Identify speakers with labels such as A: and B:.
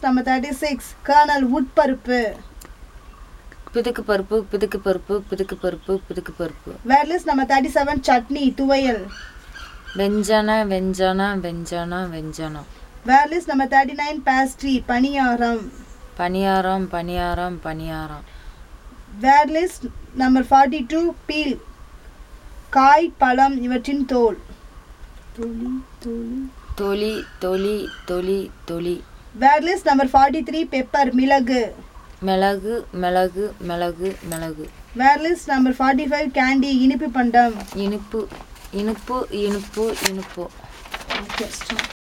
A: List number thirty six kernel உட்பருப்பு
B: பிதுக்கு பருப்பு பிதுக்கு பருப்பு பிதுக்கு பருப்பு பிதுக்கு பருப்பு
A: word list number thirty seven chutney துவையல்
B: வெஞ்சன வெஞ்சன வெஞ்சன வெஞ்சனம்
A: word list number thirty nine pastry பணியாரம்
B: பணியாரம் பணியாரம் பணியாரம்
A: word list number forty two peel காய் பழம் இவற்றின் தோல் தொலி தொலி
B: தொலி தொலி தொலி தொலி
A: word list number forty three pepper மிளகு
B: மிளகு மிளகு மிளகு மிளகு
A: word list number forty five candy இனிப்பு பண்டம்
B: இனிப்பு இனிப்பு இனிப்பு இனிப்பு
A: Okay, stop.